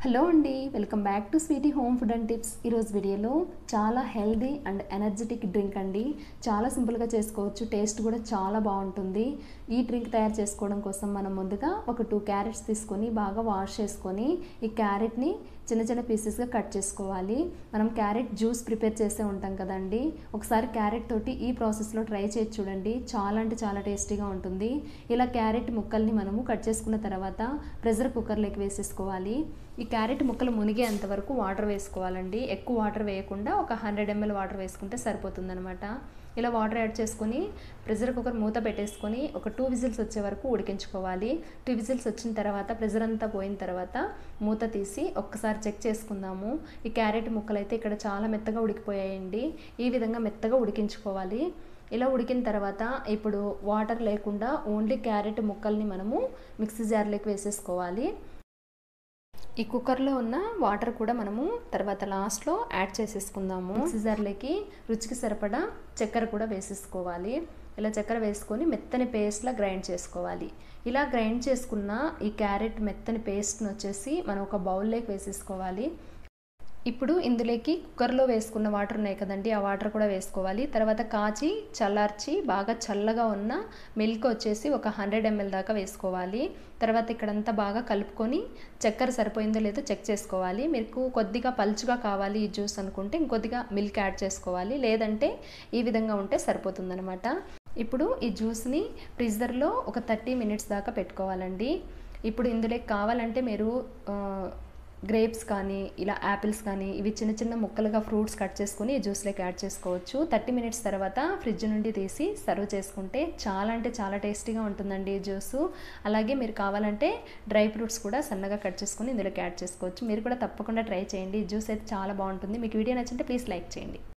hello అండి welcome back to Sweety home food and tips ఈరోజు వీడియోలో చాలా హెల్దీ అండ్ ఎనర్జెటిక్ డ్రింక్ అండి చాలా సింపుల్గా చేసుకోవచ్చు టేస్ట్ కూడా చాలా బాగుంటుంది ఈ డ్రింక్ తయారు చేసుకోవడం కోసం మనం ముందుగా ఒక టూ క్యారెట్స్ తీసుకొని బాగా వాష్ చేసుకొని ఈ క్యారెట్ని చిన్న చిన్న పీసెస్గా కట్ చేసుకోవాలి మనం క్యారెట్ జ్యూస్ ప్రిపేర్ చేసే ఉంటాం కదండి ఒకసారి క్యారెట్ తోటి ఈ ప్రాసెస్లో ట్రై చేసి చూడండి చాలా అంటే చాలా టేస్టీగా ఉంటుంది ఇలా క్యారెట్ ముక్కల్ని మనము కట్ చేసుకున్న తర్వాత ప్రెషర్ కుక్కర్లోకి వేసేసుకోవాలి ఈ క్యారెట్ ముక్కలు మునిగేంత వరకు వాటర్ వేసుకోవాలండి ఎక్కువ వాటర్ వేయకుండా ఒక హండ్రెడ్ ఎంఎల్ వాటర్ వేసుకుంటే సరిపోతుందనమాట ఇలా వాటర్ యాడ్ చేసుకొని ప్రెషర్ కుక్కర్ మూత పెట్టేసుకొని ఒక టూ విజిల్స్ వచ్చే వరకు ఉడికించుకోవాలి టూ విజిల్స్ వచ్చిన తర్వాత ప్రెషర్ అంతా పోయిన తర్వాత మూత తీసి ఒక్కసారి చెక్ చేసుకుందాము ఈ క్యారెట్ ముక్కలు అయితే ఇక్కడ చాలా మెత్తగా ఉడికిపోయాయండి ఈ విధంగా మెత్తగా ఉడికించుకోవాలి ఇలా ఉడికిన తర్వాత ఇప్పుడు వాటర్ లేకుండా ఓన్లీ క్యారెట్ ముక్కల్ని మనము మిక్సీ జార్లోకి వేసేసుకోవాలి ఈ కుక్కర్లో ఉన్న వాటర్ కూడా మనము తర్వాత లాస్ట్లో యాడ్ చేసేసుకుందాము సిజర్లోకి రుచికి సరిపడా చక్కెర కూడా వేసేసుకోవాలి ఇలా చక్కెర వేసుకొని మెత్తని పేస్ట్లా గ్రైండ్ చేసుకోవాలి ఇలా గ్రైండ్ చేసుకున్న ఈ క్యారెట్ మెత్తని పేస్ట్ని వచ్చేసి మనం ఒక బౌల్లోకి వేసేసుకోవాలి ఇప్పుడు ఇందులోకి కుక్కర్లో వేసుకున్న వాటర్ ఉన్నాయి కదండి ఆ వాటర్ కూడా వేసుకోవాలి తర్వాత కాచి చల్లార్చి బాగా చల్లగా ఉన్న మిల్క్ వచ్చేసి ఒక హండ్రెడ్ ఎంఎల్ దాకా వేసుకోవాలి తర్వాత ఇక్కడంతా బాగా కలుపుకొని చక్కెర సరిపోయిందో లేదో చెక్ చేసుకోవాలి మీకు కొద్దిగా పలుచుగా కావాలి ఈ జ్యూస్ అనుకుంటే ఇంకొద్దిగా మిల్క్ యాడ్ చేసుకోవాలి లేదంటే ఈ విధంగా ఉంటే సరిపోతుందనమాట ఇప్పుడు ఈ జ్యూస్ని ఫ్రిజర్లో ఒక థర్టీ మినిట్స్ దాకా పెట్టుకోవాలండి ఇప్పుడు ఇందులోకి కావాలంటే మీరు గ్రేప్స్ కానీ ఇలా యాపిల్స్ కానీ ఇవి చిన్న చిన్న ముక్కలుగా ఫ్రూట్స్ కట్ చేసుకొని ఈ జ్యూస్లోకి యాడ్ చేసుకోవచ్చు థర్టీ మినిట్స్ తర్వాత ఫ్రిడ్జ్ నుండి తీసి సర్వ్ చేసుకుంటే చాలా అంటే చాలా టేస్టీగా ఉంటుందండి ఈ జ్యూస్ అలాగే మీరు కావాలంటే డ్రై ఫ్రూట్స్ కూడా సన్నగా కట్ చేసుకొని ఇందులోకి యాడ్ చేసుకోవచ్చు మీరు కూడా తప్పకుండా ట్రై చేయండి ఈ జ్యూస్ అయితే చాలా బాగుంటుంది మీకు వీడియో నచ్చింటే ప్లీజ్ లైక్ చేయండి